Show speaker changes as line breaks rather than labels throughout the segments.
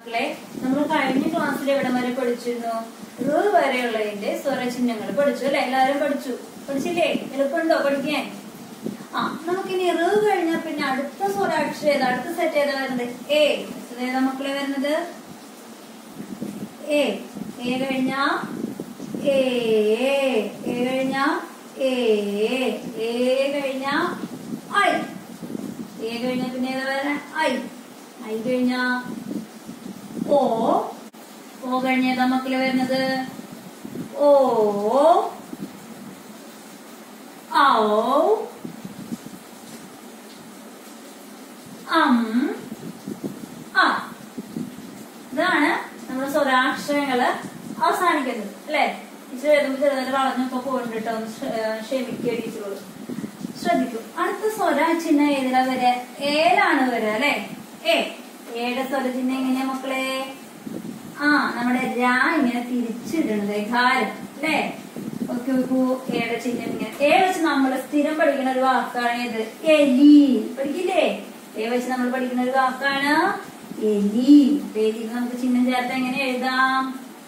മക്കളെ നമ്മൾ കഴിഞ്ഞ ക്ലാസ്സിൽ എവിടെ വരെ പഠിച്ചിരുന്നു ഋ വരെയുള്ളതിന്റെ സ്വരചിഹ്നങ്ങൾ പഠിച്ചു അല്ലെ എല്ലാവരും പഠിച്ചു പഠിച്ചില്ലേ എളുപ്പമുണ്ടോ പഠിക്കാൻ ആ നമുക്കിനി ഋ കഴിഞ്ഞാൽ പിന്നെ അടുത്ത സ്വരാക്ഷരം ഏതാ അടുത്ത സെറ്റ് ഏതാ വരുന്നത് എ ഏതാ മക്കളെ വരുന്നത് എ എ കഴിഞ്ഞാ എ എ കഴിഞ്ഞാ എ എ കഴിഞ്ഞാ ഐ എ കഴിഞ്ഞാ പിന്നെ ഏതാ വരണേ ഐ ഐ കഴിഞ്ഞാ ഓ ഓ കഴിഞ്ഞേതാ മക്കളെ വരുന്നത് ഓ ഔ അം ആ ഇതാണ് നമ്മുടെ സ്വരാക്ഷരങ്ങള് അവസാനിക്കുന്നത് അല്ലെ ടീച്ചർ എഴുതുമ്പോൾ ചെറുതായിട്ട് വളഞ്ഞൊക്കെ പോയിട്ടോ ഒന്ന് ക്ഷമിക്കുക ടീച്ചറോട് ശ്രദ്ധിക്കൂ അടുത്ത സ്വരചിഹ്നം ഏതിലാ വരെ ഏലാണ് വരിക അല്ലെ ഏ ഏടെ സ്വരചിഹ്നം എങ്ങനെയാ മക്കളെ ആ നമ്മുടെ രാ ഇങ്ങനെ തിരിച്ചിടുന്നത് ഘാരം അല്ലേ ഓക്കെ നോക്കൂ ഏടെ ചിഹ്നം ഇങ്ങനെ ഏ വെച്ച് നമ്മൾ സ്ഥിരം പഠിക്കുന്ന ഒരു വാക്കാണ് ഏത് എലി പഠിക്കില്ലേ ഏ വെച്ച് നമ്മൾ പഠിക്കുന്ന ഒരു വാക്കാണ് എലി അപ്പൊ എലിക്ക് നമുക്ക് ചിഹ്നം ചേർത്ത് എങ്ങനെ എഴുതാം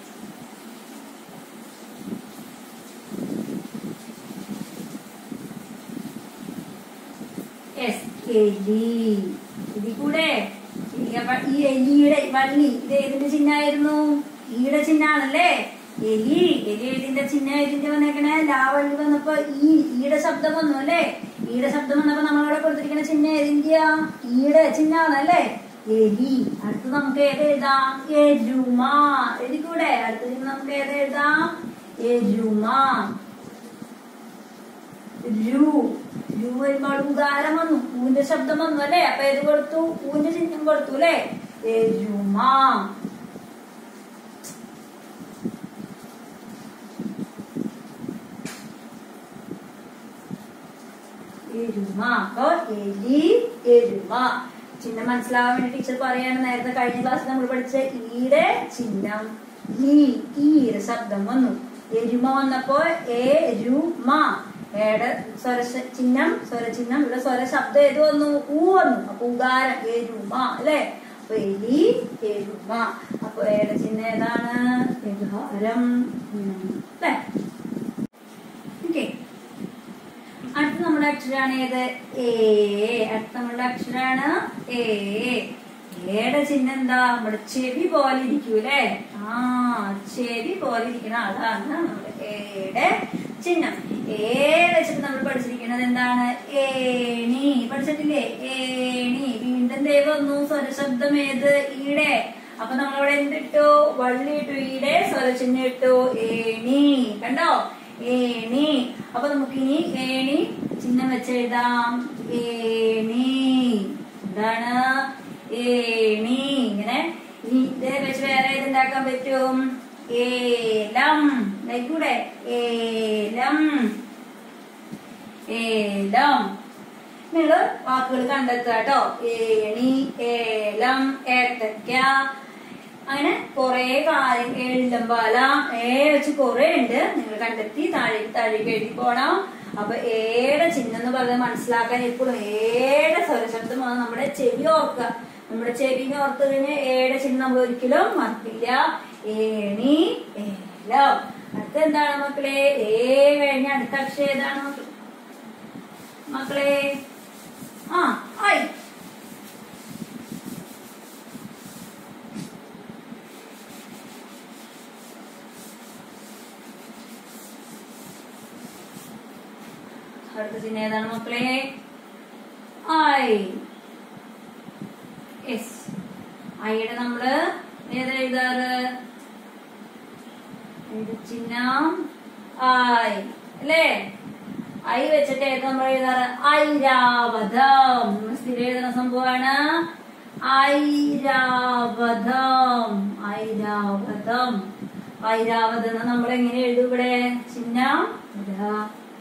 എസ് എലി ഇതിൽ കൂടെ ഈ അപ്പ- ഈ എലിയുടെ വള്ളി ഇത് ഏതിന്റെ ചിഹ്നമായിരുന്നു ഈയുടെ ചിഹ്നാണല്ലേ എലി എലി ഏതിന്റെ ചിഹ്നം ഏതിന്റെ വന്നേക്കണേ ലാവള്ളി വന്നപ്പോ ഈ ഈയുടെ ശബ്ദം വന്നു അല്ലേ ഈയുടെ ശബ്ദം വന്നപ്പോ നമ്മളവിടെ കൊടുത്തിരിക്കുന്ന ചിഹ്നം ഏതിന്റെയാ ഈയുടെ ചിഹ്നാണല്ലേ എലി അടുത്ത് നമുക്ക് ഏത് എഴുതാം എരുമ എഴുതിക്കൂടെ അടുത്ത ചിഹ്നം നമുക്ക് ഏത് എഴുതാം എരുമ രു രു വരുമ്പോൾ ഉദാരം വന്നു ഊന്റെ ശബ്ദം വന്നു അല്ലേ അപ്പൊ ഏത് കൊടുത്തു ഊന്റെ ചിഹ്നം കൊടുത്തു അല്ലേ എരുമ എരുമ അപ്പൊ എലി എരുമ ചിഹ്നം മനസ്സിലാവാൻ വേണ്ടി ടീച്ചർ പറയാണ് നേരത്തെ കഴിഞ്ഞ ക്ലാസ്സിൽ നമ്മൾ പഠിച്ച ഈയുടെ ചിഹ്നം ഈ ഈയുടെ ശബ്ദം വന്നു എരുമ വന്നപ്പോ എരുമ ഏടെ സ്വര ചിഹ്നം സ്വരചിഹ്നം ഇവിടെ സ്വര ശബ്ദം ഏത് വന്നു ഊ വന്നു അപ്പൊ ഉദാരം എരുമ അല്ലെ അപ്പൊ എലി എരുമ അപ്പൊ ഏടെ ചിഹ്നം ഏതാണ് എകാരം അല്ലേ ഓക്കെ അടുത്ത നമ്മുടെ അക്ഷരാണ് ഏത് ഏ അടുത്ത നമ്മുടെ അക്ഷരാണ് ഏ ഏടെ ചിഹ്നം എന്താ നമ്മുടെ ചെവി പോലെ ഇരിക്കൂലേ ആ ചെവി പോലെ ഇരിക്കുന്ന ആളാണ് നമ്മുടെ ഏടെ ചിഹ്നം ഏ വെച്ചിട്ട് നമ്മൾ പഠിച്ചിരിക്കുന്നത് എന്താണ് ഏണി പഠിച്ചിട്ടില്ലേ ഏണി വീണ്ടും ദൈവം വന്നു സ്വരശബ്ദം ഏത് ഈടെ അപ്പൊ നമ്മളിവിടെ എന്തിട്ടു വള്ളി ഇട്ടു ഈടെ സ്വരചിഹ്നം ഇട്ടു ഏണി കണ്ടോ ഏണി അപ്പൊ നമുക്കിനി ഏണി ചിഹ്നം വെച്ചെഴുതാം ഏണി എന്താണ് ഏണി ഇങ്ങനെ ഇനി ഇതേ വെച്ച് വേറെ ഏതുണ്ടാക്കാൻ പറ്റും ഏലം ലൈക്കൂടെ ഏലം ഏലം നിങ്ങള് വാക്കുകൾ കണ്ടെത്തുക കേട്ടോ ഏണി ഏലം ഏത്തക്ക അങ്ങനെ കുറെ കാര്യം എഴുതമ്പാല ഏ വെച്ച് കുറെ ഉണ്ട് നിങ്ങൾ കണ്ടെത്തി താഴെ താഴേക്ക് എഴുതി പോണം അപ്പൊ ഏടെ ചിഹ്നം എന്ന് പറയുന്നത് മനസ്സിലാക്കാൻ എപ്പോഴും ഏടെ സ്വരശബ്ദം വന്ന് നമ്മുടെ ചെവി ഓർക്കുക നമ്മുടെ ചെവിനെ ഓർത്ത് കഴിഞ്ഞാൽ ഏടെ ചിഹ്നം നമ്മൾ ഒരിക്കലും മറക്കില്ല ഏണി ഏലം അടുത്ത എന്താണ് മക്കളെ ഏ കഴിഞ്ഞ അടുത്ത അക്ഷരം ഏതാണ് മക്കളെ മക്കളെ ആ ആയി അടുത്ത ചിഹ്നം ഏതാണ് മക്കളെ ഐ എസ് ഐയുടെ നമ്മള് ഏതാ എഴുതാറ് ഐയുടെ ചിഹ്നം ഐ അല്ലേ ഐ വെച്ചിട്ട് ഏത് നമ്മൾ എഴുതാറ് ഐരാവതം നമ്മൾ സ്ഥിരം എഴുതുന്ന സംഭവമാണ് ഐരാവതം ഐരാവതം ഐരാവതം നമ്മൾ എങ്ങനെ എഴുതും ഇവിടെ ചിഹ്നം ഇതാ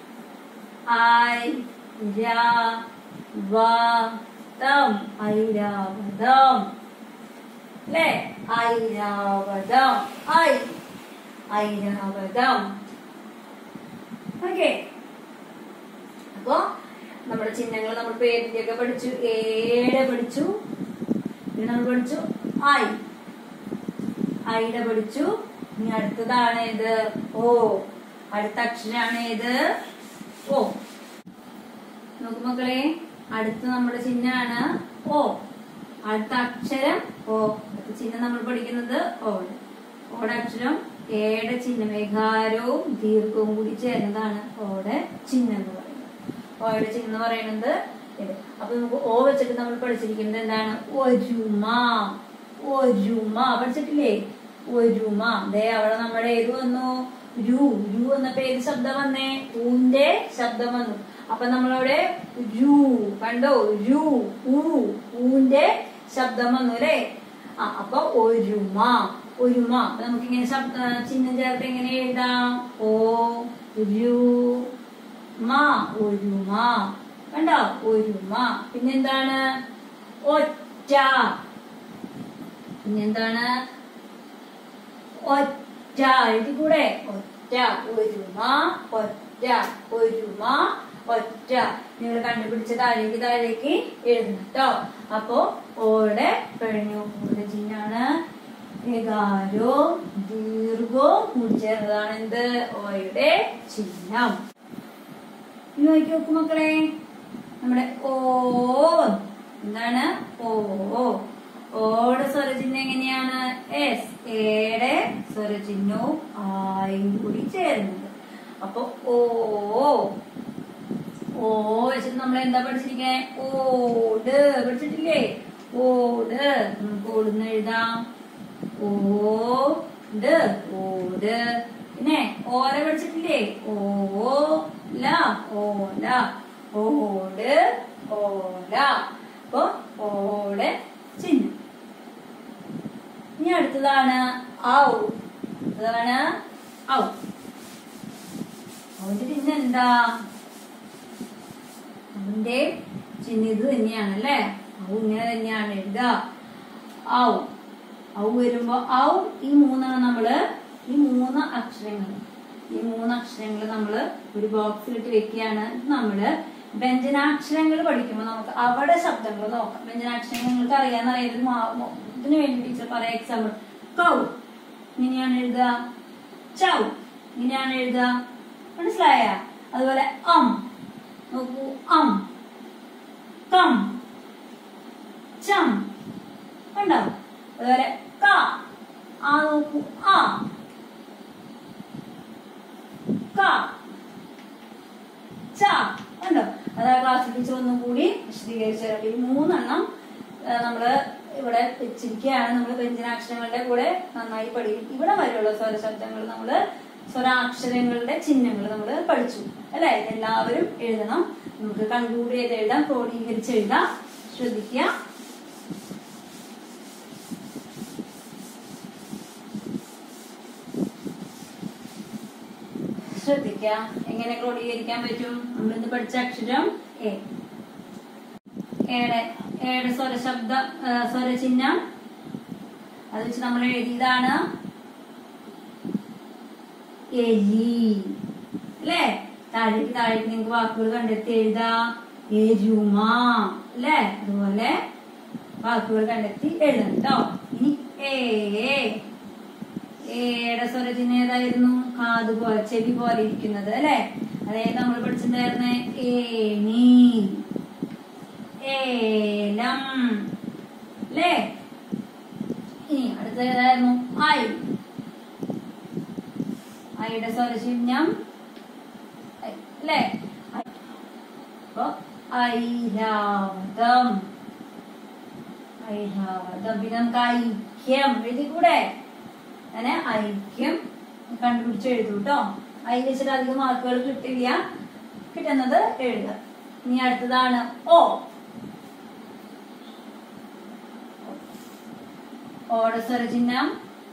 ഐരാവതം ഐരാവതം അല്ലേ ഐരാവതം ഐ ഐരാവതം ഓക്കെ അപ്പോ നമ്മുടെ ചിഹ്നങ്ങൾ നമ്മൾ പേരിന്റെയൊക്കെ പഠിച്ചു ഏടെ പഠിച്ചു പിന്നെ നമ്മൾ പഠിച്ചു ഐ ഐയുടെ പഠിച്ചു ഇനി അടുത്തതാണ് ഏത് ഓ അടുത്ത അക്ഷരാണ് ഏത് ഓ നോക്കൂ മക്കളെ അടുത്ത നമ്മുടെ ചിഹ്നമാണ് ഓ അടുത്ത അക്ഷരം ഓ അടുത്ത ചിഹ്നം നമ്മൾ പഠിക്കുന്നത് ഓട് ഓടെ അക്ഷരം ഏടെ ചിഹ്നം ഏകാരവും ദീർഘവും കൂടി ചേർന്നതാണ് ഓടെ ചിഹ്നം എന്ന് പറയുന്നത് ഓയുടെ ചിഹ്നം എന്ന് പറയുന്നത് ഇത് അപ്പൊ നമുക്ക് ഓ വെച്ചിട്ട് നമ്മൾ പഠിച്ചിരിക്കുന്നത് എന്താണ് ഒരുമ ഒരുമ പഠിച്ചിട്ടില്ലേ ഒരുമ ദേ അവിടെ നമ്മുടെ ഏത് വന്നു രു രു എന്നപ്പോ ഏത് ശബ്ദം വന്നേ ഊന്റെ ശബ്ദം വന്നു അപ്പൊ നമ്മളവിടെ രു കണ്ടോ രു ഊ ഊന്റെ ശബ്ദം വന്നു അല്ലേ ആ അപ്പൊ ഒരുമ ഒരുമ അപ്പൊ നമുക്ക് ഇങ്ങനെ ശബ്ദ ചിഹ്നം ചേർത്ത് എങ്ങനെ എഴുതാം ഓ രു മ ഒരുമ കണ്ടോ ഒരുമ പിന്നെന്താണ് ഒറ്റ പിന്നെന്താണ് ഒറ്റ എഴുതി കൂടെ ഒറ്റ ഒരുമ ഒറ്റ ഒരുമ ഒറ്റ നിങ്ങൾ കണ്ടുപിടിച്ച താഴേക്ക് താഴേക്ക് എഴുതണം കേട്ടോ അപ്പോ ഓടെ കഴിഞ്ഞു ഓടെ ചിഹ്നാണ് ഏകാരോ ദീർഘോ കൂടി ചേർന്നതാണ് എന്ത് ഓയുടെ ചിഹ്നം ഇനി നോക്കി നോക്കൂ മക്കളെ നമ്മുടെ ഓ വന്നു. എന്താണ് ഓ ഓടെ സ്വരചിഹ്നം എങ്ങനെയാണ് എസ് ഏടെ സ്വരചിഹ്നവും ആയും കൂടി ചേരുന്നത് അപ്പൊ ഓ ഓ വെച്ചിട്ട് നമ്മൾ എന്താ പഠിച്ചിരിക്കേ ഓട് പഠിച്ചിട്ടില്ലേ ഓട് നമുക്ക് ഓടുന്ന് എഴുതാം ഓട് ഓട് പിന്നെ ഓല പഠിച്ചിട്ടില്ലേ ഓ ല ഓല ഓട് ഓല അപ്പൊ ഓടെ ചിഹ്നം ഇനി അടുത്തതാണ് ഔ അടുത്തതാണ് ഔ അവന്റെ ചിഹ്നം എന്താ അവന്റെ ചിഹ്നം ഇത് തന്നെയാണ് അല്ലേ ഔ ഇങ്ങനെ തന്നെയാണ് എഴുതുക ഔ ഔ വരുമ്പോ ഔ ഈ മൂന്നെണ്ണം നമ്മള് ഈ മൂന്ന് അക്ഷരങ്ങൾ ഈ മൂന്ന് അക്ഷരങ്ങൾ നമ്മള് ഒരു ബോക്സിലിട്ട് വെക്കുകയാണ് ഇത് നമ്മള് വ്യഞ്ജനാക്ഷരങ്ങൾ പഠിക്കുമ്പോൾ നമുക്ക് അവിടെ ശബ്ദങ്ങൾ നോക്കാം വ്യഞ്ജനാക്ഷരങ്ങൾ നിങ്ങൾക്ക് അറിയാന്നറിയാം ഇത് മാ- മോ- ഇതിന് വേണ്ടി ടീച്ചർ പറയാം എക്സാമ്പിൾ കൗ ഇങ്ങനെയാണ് എഴുതുക ചൗ ഇങ്ങനെയാണ് എഴുതുക മനസ്സിലായ അതുപോലെ അം നോക്കൂ അം കം ചം കണ്ടോ അതുപോലെ ക ആ നോക്കൂ ആ ക ച കണ്ടോ അതാ ക്ലാസ് ടീച്ചർ ഒന്നും കൂടി വിശദീകരിച്ചു തരാം ഈ മൂന്നെണ്ണം ആ, നമ്മള് ഇവിടെ വെച്ചിരിക്കുകയാണ് നമ്മൾ വ്യഞ്ജനാക്ഷരങ്ങളുടെ കൂടെ നന്നായി പഠിക്കും ഇവിടെ വരെയുള്ള സ്വരശബ്ദങ്ങൾ നമ്മള് സ്വരാക്ഷരങ്ങളുടെ ചിഹ്നങ്ങൾ നമ്മൾ പഠിച്ചു അല്ലെ ഇതെല്ലാവരും എഴുതണം നമുക്ക് കൺക്ലൂഡ് ചെയ്ത് എഴുതാം ക്രോഡീകരിച്ച് എഴുതാം ശ്രദ്ധിക്കുക ശ്രദ്ധിക്കുക എങ്ങനെ ക്രോഡീകരിക്കാൻ പറ്റും നമ്മൾ ഇന്ന് പഠിച്ച അക്ഷരം എ ഏടെ ഏടെ സ്വരശബ്ദ ആ, സ്വരചിഹ്നം അത് വെച്ച് നമ്മൾ എഴുതിയതാണ് എലി അല്ലേ താഴേക്ക് താഴേക്ക് നിങ്ങൾക്ക് വാക്കുകൾ കണ്ടെത്തി എഴുതാ എരുമ അല്ലേ അതുപോലെ വാക്കുകൾ കണ്ടെത്തി എഴുതണം കേട്ടോ ഇനി ഏ ഏടെ സ്വരചിഹ്നം ഏതായിരുന്നു കാത് പോലെ ചെവി പോലെ ഇരിക്കുന്നത് അല്ലെ അതായത് നമ്മൾ പഠിച്ചിട്ടുണ്ടായിരുന്നേ ഏണി ഏലം അല്ലേ ഇനി അടുത്ത ഏതായിരുന്നു ഐ ഐയുടെ സ്വരചിഹ്നം ഐ, അല്ലേ ഐ. അപ്പൊ ഐരാവതം ഐരാവതം പിന്നെ നമുക്ക് ഐക്യം എഴുതി കൂടെ അങ്ങനെ ഐക്യം കണ്ടുപിടിച്ച് എഴുതൂ കേട്ടോ ഐ വെച്ചിട്ട് അധികം മാർക്കുകൾ കിട്ടില്ല കിട്ടുന്നത് എഴുതുക ഇനി അടുത്തതാണ് ഓ ഓടെ സ്വരചിഹ്നം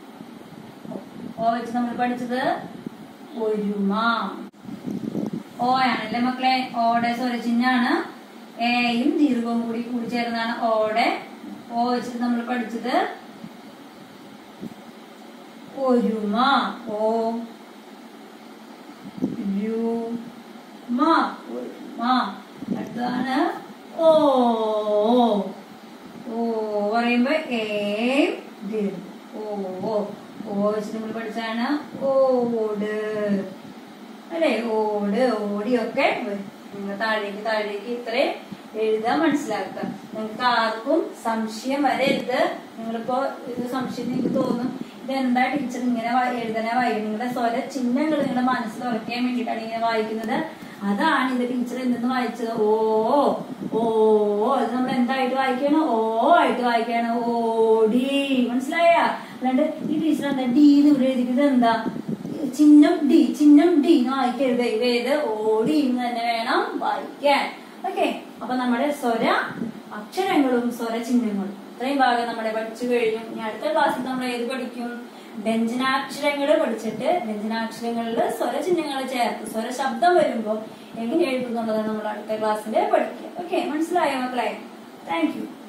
ഓ വെച്ച് നമ്മൾ പഠിച്ചത് ഒരുമ ഓ ആണല്ലേ മക്കളെ ഓടെ സ്വരചിഹ്നാണ് എയും ദീർഘവും കൂടി കൂടി ചേർന്നാണ് ഓടെ ഓ വെച്ചിട്ട് നമ്മൾ പഠിച്ചത് ഒരുമ ഓ രുമ ഒരുമ അടുത്തതാണ് ഓ ഓ പറയുമ്പോ ഏ ദീർഘം ഓ വെച്ചിട്ട് നമ്മൾ പഠിച്ചാണ് ഓട് അല്ലെ ഓട് ഓടിയൊക്കെ വരും. നിങ്ങൾ താഴേക്ക് താഴേക്ക് ഇത്രയും എഴുതാൻ മനസ്സിലാക്കുക നിങ്ങൾക്ക് ആർക്കും സംശയം വരരുത് നിങ്ങളിപ്പോ ഇത് സംശയം നിങ്ങൾക്ക് തോന്നും ഇതെന്താ ടീച്ചർ ഇങ്ങനെ വാ- എഴുതണ വായിക്കും നിങ്ങളുടെ സ്വര ചിഹ്നങ്ങൾ നിങ്ങളുടെ മനസ്സിൽ ഉറക്കാൻ വേണ്ടിയിട്ടാണ് ഇങ്ങനെ വായിക്കുന്നത് അതാണ് ഇത് ടീച്ചർ എന്തെന്ന് വായിച്ചത് ഓ ഓ അത് നമ്മൾ എന്തായിട്ട് വായിക്കണം ഓ ആയിട്ട് വായിക്കണം ഓടി മനസ്സിലായ അല്ലാണ്ട് ഈ ടീച്ചർ എന്താ ഡി എന്ന് ഇവിടെ എഴുതിക്കുന്നത് എന്താ ചിഹ്നം ഡി ചിഹ്നം ഡി എന്ന് വായിക്കരുത് ഇതേത് ഓടി എന്ന് തന്നെ വേണം വായിക്കാൻ ഓക്കെ അപ്പൊ നമ്മുടെ സ്വര അക്ഷരങ്ങളും സ്വര ചിഹ്നങ്ങളും ഇത്രയും ഭാഗം നമ്മുടെ പഠിച്ചു കഴിഞ്ഞു ഇനി അടുത്ത ക്ലാസ്സിൽ നമ്മൾ ഏത് പഠിക്കും വ്യഞ്ജനാക്ഷരങ്ങൾ പഠിച്ചിട്ട് വ്യഞ്ജനാക്ഷരങ്ങളിൽ സ്വരചിഹ്നങ്ങൾ ചേർത്ത് സ്വര ശബ്ദം വരുമ്പോൾ എങ്ങനെ എഴുതുന്നുള്ളതാണ് നമ്മൾ അടുത്ത ക്ലാസ്സിൽ പഠിക്കുക ഓക്കെ മനസ്സിലായോ മക്കളെ താങ്ക് യു